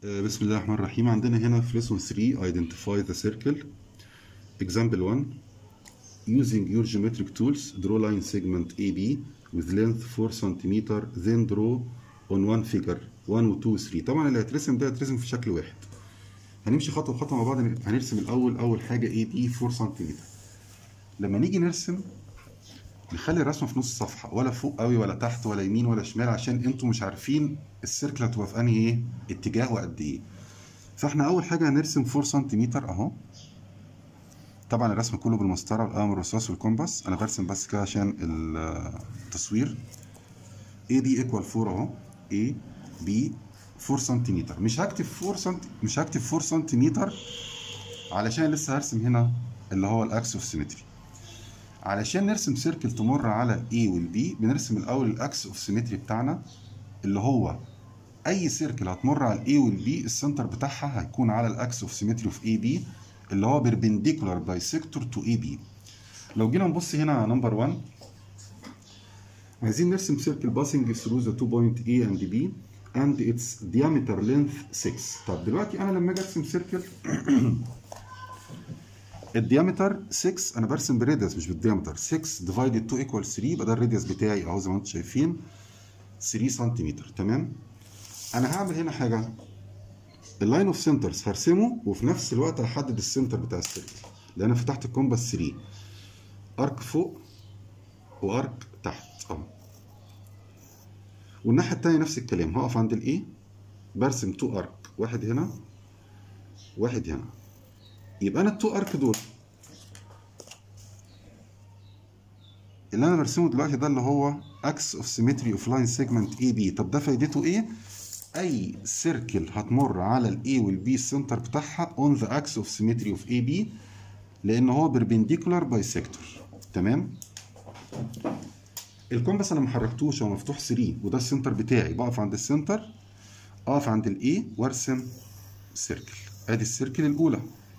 آه، بسم الله الرحمن الرحيم عندنا هنا في lesson 3 identify the circle example 1 using your geometric tools draw line segment AB with length 4 cm then draw on one figure 1 و 2 و 3 طبعا اللي هيترسم ده هيترسم في شكل واحد هنمشي خطوه بخطوه مع بعض هنرسم الاول اول حاجه AB 4 سم لما نيجي نرسم نخلي الرسمه في نص الصفحه ولا فوق قوي ولا تحت ولا يمين ولا شمال عشان انتوا مش عارفين السيركل هتبقى في انهي ايه اتجاه وقد ايه فاحنا اول حاجه هنرسم 4 سم اهو طبعا الرسم كله بالمسطره والقلم الرصاص والكومباس انا برسم بس كده عشان التصوير اي دي ايكوال 4 اهو اي بي 4 سم مش هكتب 4 سم مش هكتب 4 سم علشان لسه هرسم هنا اللي هو الاكس اوف سيمتري علشان نرسم سيركل تمر على الاي والبي بنرسم الاول الاكس اوف سيمتري بتاعنا اللي هو اي سيركل هتمر على الاي والبي السنتر بتاعها هيكون على الاكس اوف سيمتري اوف اي بي اللي هو بيربنديكولار بايسيكتور تو اي بي لو جينا نبص هنا على نمبر 1 عايزين نرسم سيركل باسنج ثرو ذا تو بوينت A اند B and its diameter length 6 طب دلوقتي انا لما اجي ارسم سيركل الديامتر 6 انا برسم بالراديوس مش بالديامتر 6 ديفايدد 2 ايكوال 3 يبقى ده الراديوس بتاعي اهو زي ما انتم شايفين 3 سنتيمتر تمام انا هعمل هنا حاجه اللاين اوف سنترز هرسمه وفي نفس الوقت هحدد السنتر بتاع السيركل لان انا فتحت الكومباس 3 ارك فوق وارك تحت اهو والناحيه الثانيه نفس الكلام هقف عند الايه برسم 2 ارك واحد هنا واحد هنا يبقى انا التو ارك دول اللي انا برسمه دلوقتي ده اللي هو اكس اوف سيمتري اوف لاين سيجمنت اي بي طب ده فايدته ايه اي سيركل هتمر على الاي والبي السنتر بتاعها اون ذا اكس اوف سيمتري اوف اي بي لان هو بيربنديكولار بايسيكتور تمام الكومباس انا ما حركتوش هو مفتوح 3 وده السنتر بتاعي بقف عند السنتر اقف عند الاي وارسم سيركل ادي السيركل الاولى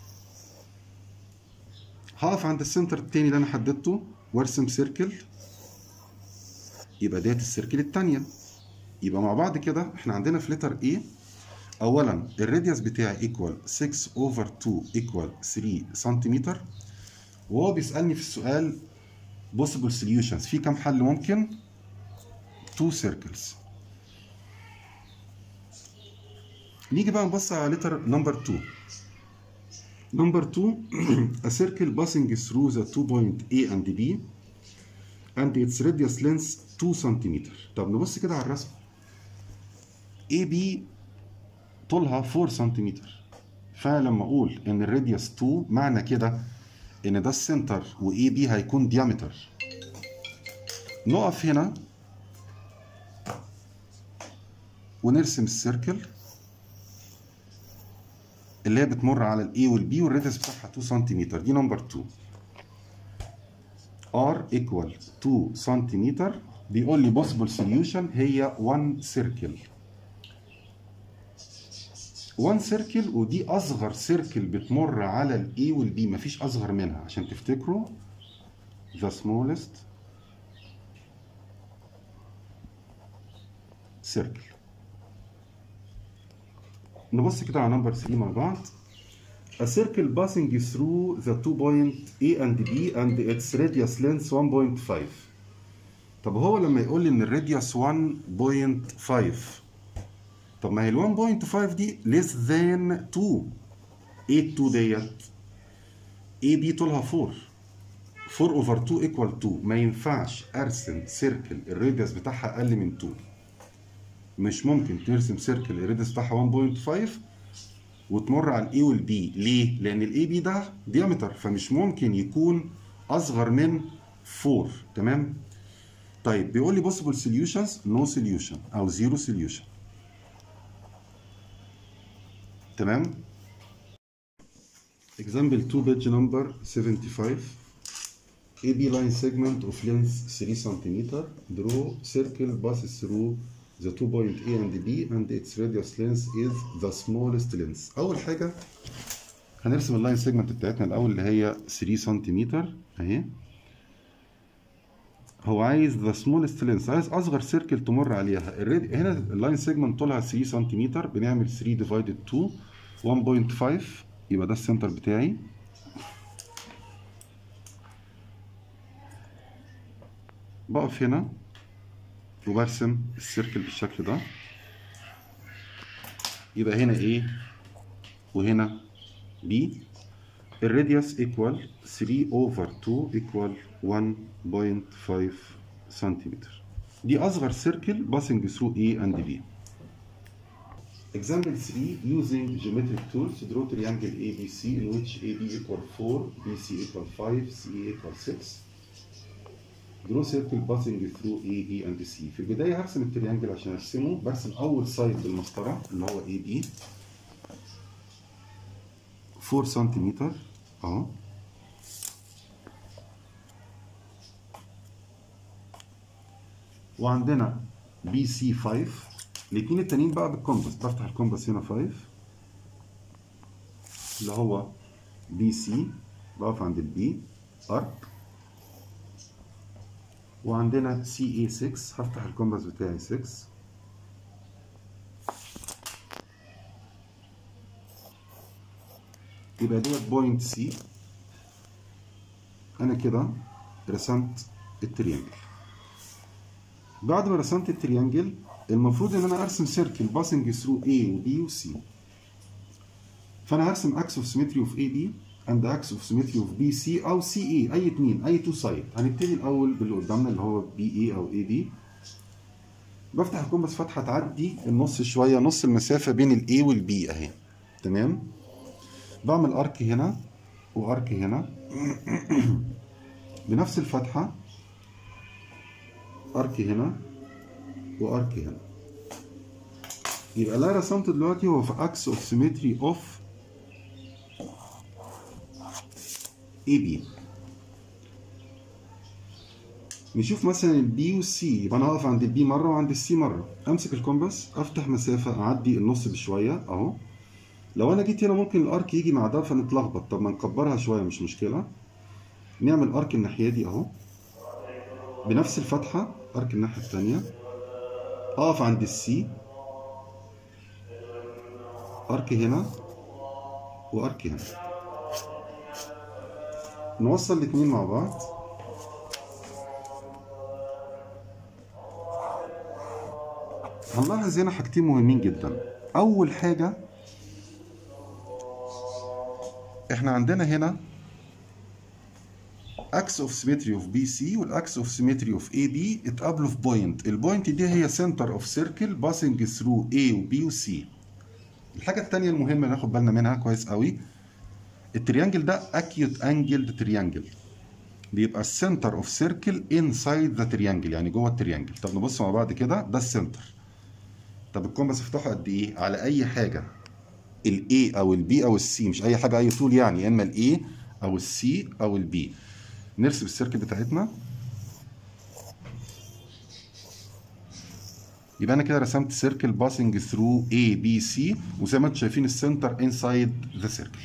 هقف عند السنتر التاني اللي انا حددته وارسم سيركل يبقى ديت السيركل التانية يبقى مع بعض كده احنا عندنا في لتر A اولا الراديوس بتاعي ايكوال 6 اوفر 2 ايكوال 3 سنتيمتر وهو بيسألني في السؤال possible solutions في كام حل ممكن 2 circles نيجي بقى نبص على لتر نمبر 2 Number two, a circle passing through the two point A and B and its radius length 2 cm. طب نبص كده على الرسم. AB طولها 4 سم. فلما اقول ان الراديوس 2 معنى كده ان ده السنتر وAB هيكون diameter. نقف هنا ونرسم السيركل اللي هي بتمر على الاي والبي والراديوس بتاعها 2 سنتيمتر دي نمبر 2 ار ايكوال 2 سنتيمتر بيقول لي possible solution هي 1 سيركل 1 سيركل ودي اصغر سيركل بتمر على الاي والبي مفيش اصغر منها عشان تفتكروا the smallest circle نبص كده على نمبر 3 مع بعض A circle passing through the two point A and B and its radius length 1.5 طب هو لما يقول لي ان الراديوس 1.5 طب ما هي ال 1.5 دي less than 2 ايه 2 ديت AB طولها 4 4 over 2 equal 2 ما ينفعش ارسم سيركل الراديوس بتاعها اقل من 2 مش ممكن ترسم سيركل الريدس بتاعها 1.5 وتمر على الاي والبي ليه؟ لان الاي بي ده ديامتر فمش ممكن يكون اصغر من 4 تمام؟ طيب بيقول لي possible solutions no solution او zero solution تمام؟ example 2 page number 75 AB line segment of length 3 cm draw circle passes through the two point A and B and its radius length is the smallest length. أول حاجة هنرسم اللاين سيجمنت بتاعتنا الأول اللي هي 3 سنتيمتر أهي هو عايز ذا سمولست لينس عايز اصغر سيركل تمر عليها الريد هنا اللاين سيجمنت طولها 3 سنتيمتر بنعمل 3 ديفايدد 2 1.5 يبقى ده السنتر بتاعي بقف هنا وبرسم السيركل بالشكل ده يبقى هنا A وهنا B الراديوس ايكوال 3 اوفر 2 ايكوال 1.5 سنتيمتر دي اصغر سيركل passing through A and B Example 3 using geometric tools draw triangle ABC in which AB equal 4 BC equal 5 CE equal 6 draw circle passing through A B and C في البداية هرسم التريانجل عشان ارسمه برسم أول سايد بالمسطرة اللي هو A B 4 سنتيمتر اهو وعندنا بي سي 5 الاثنين التانيين بقى بالكومباس بفتح الكومباس هنا 5 اللي هو بي سي بقف عند البي ارك وعندنا سي اي 6 هفتح الكومباس بتاعي 6 يبقى دوت بوينت سي انا كده رسمت التريانجل بعد ما رسمت التريانجل المفروض ان انا ارسم سيركل باسنج ثرو A و B و C فانا هرسم اكس اوف سيمتري اوف اي بي اند اكس اوف سيمتري اوف بي سي او سي اي اي اتنين اي تو سايد هنبتدي الاول باللي قدامنا اللي هو بي اي او اي بي بفتح الكومباس فتحه تعدي النص شويه نص المسافه بين الاي والبي اهي تمام بعمل ارك هنا وارك هنا بنفس الفتحه ارك هنا وارك هنا يبقى اللي انا رسمته دلوقتي هو في اكس اوف سيمتري اوف اي بي نشوف مثلا البي والسي يبقى انا هقف عند البي مره وعند السي مره امسك الكومباس افتح مسافه اعدي النص بشويه اهو لو انا جيت هنا ممكن الارك يجي مع ده فنتلخبط طب ما نكبرها شويه مش مشكله نعمل ارك الناحيه دي اهو بنفس الفتحه ارك الناحيه الثانيه اقف عند السي ارك هنا وارك هنا نوصل الاثنين مع بعض هنلاحظ هنا حاجتين مهمين جدا اول حاجه احنا عندنا هنا اكس اوف سيمتري اوف بي سي والاكس اوف سيمتري اوف اي بي اتقابلوا في بوينت البوينت دي هي سنتر اوف سيركل باسنج ثرو اي وبي وسي الحاجه الثانيه المهمه ناخد بالنا منها كويس قوي التريانجل ده اكيوت انجلد تريانجل بيبقى السنتر اوف سيركل انسايد ذا تريانجل يعني جوه التريانجل طب نبص مع بعض كده ده السنتر طب الكومباس افتحه قد ايه على اي حاجه الاي او البي او السي مش اي حاجه اي طول يعني يا اما الاي او السي او البي نرسم السيركل بتاعتنا يبقى انا كده رسمت سيركل باسنج ثرو اي بي سي وزي ما انتم شايفين السنتر انسايد ذا سيركل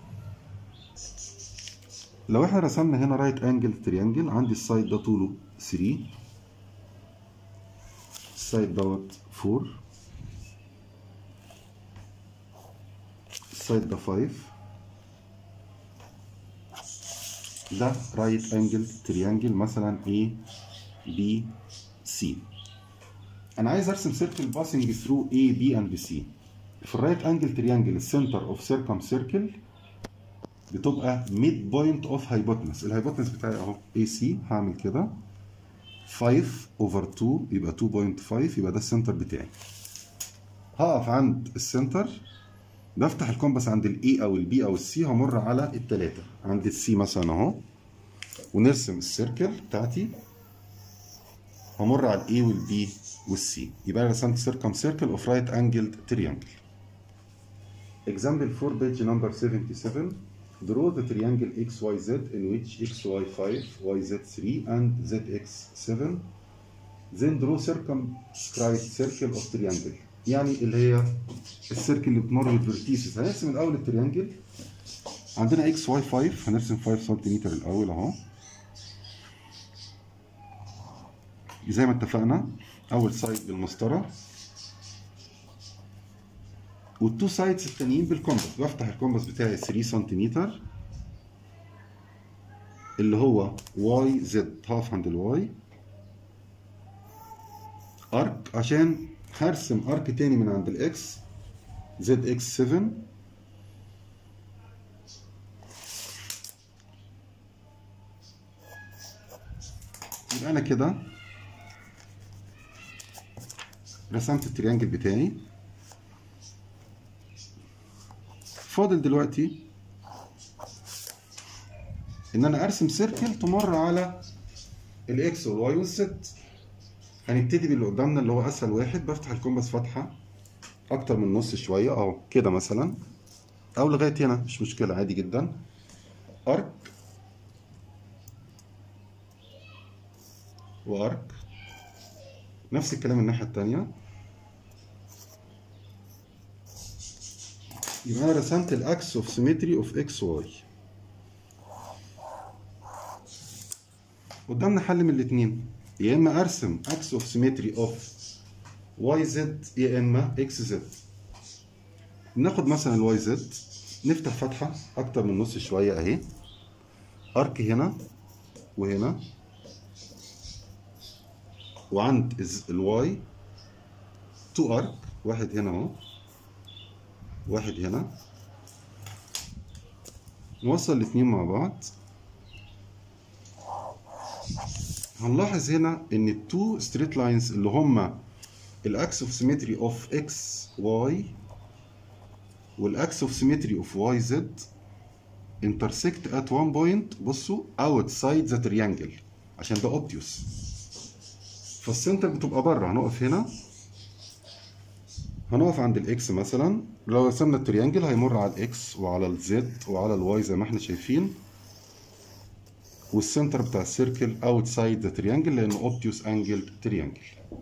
لو احنا رسمنا هنا رايت انجل تريانجل عندي السايد ده طوله 3 السايد دوت 4 السايد ده 5 ده رايت انجل تريانجل مثلا A B C انا عايز ارسم سيركل باسنج ثرو A B اند C في الرايت انجل تريانجل السنتر اوف سيركم سيركل بتبقى ميد بوينت اوف هايبوتنس الهايبوتنس بتاعي اهو اي سي هعمل كده 5 اوفر 2 يبقى 2.5 يبقى ده السنتر بتاعي هقف عند السنتر بفتح الكومباس عند الاي او البي او السي همر على الثلاثه عند السي مثلا اهو ونرسم السيركل بتاعتي همر على الاي والبي والسي يبقى انا رسمت سيركم سيركل اوف رايت انجلد تريانجل Example 4 page number 77 Draw the triangle XYZ in which XY5, YZ3 and ZX7 then draw circumscribed circle of triangle يعني اللي هي السيركل اللي بتمر بالفيرتيسز هنرسم الاول التريانجل عندنا XY5 هنرسم 5 سنتيمتر الاول اهو زي ما اتفقنا اول سايد بالمسطره والتو سايدز التانيين بالكومباس بفتح الكومباس بتاعي 3 سنتيمتر اللي هو واي زد هاف عند الواي ارك عشان هرسم ارك تاني من عند الاكس زد اكس 7 يبقى انا كده رسمت التريانجل بتاعي فاضل دلوقتي ان انا ارسم سيركل تمر على الاكس والواي والزد هنبتدي باللي قدامنا اللي هو اسهل واحد بفتح الكومباس فتحه اكتر من نص شويه اهو كده مثلا او لغايه هنا مش مشكله عادي جدا ارك وارك نفس الكلام الناحيه التانيه يبقى انا رسمت الاكس اوف سيمتري اوف اكس واي قدامنا حل من الاثنين يا اما ارسم اكس اوف سيمتري اوف واي زد يا اما اكس زد ناخد مثلا الواي زد نفتح فتحه اكتر من نص شويه اهي ارك هنا وهنا وعند الز- الواي تو ارك واحد هنا اهو واحد هنا نوصل الاتنين مع بعض هنلاحظ هنا ان التو ستريت لاينز اللي هما الاكس اوف سيمتري اوف اكس واي والاكس اوف سيمتري اوف واي زد intersect at one point بصوا outside the triangle عشان ده obtuse فالسنتر بتبقى بره هنقف هنا هنقف عند الاكس مثلا لو رسمنا التريانجل هيمر على الاكس وعلى الزد وعلى الواي زي ما احنا شايفين والسنتر بتاع السيركل اوتسايد ذا تريانجل لانه اوبتيوس انجل تريانجل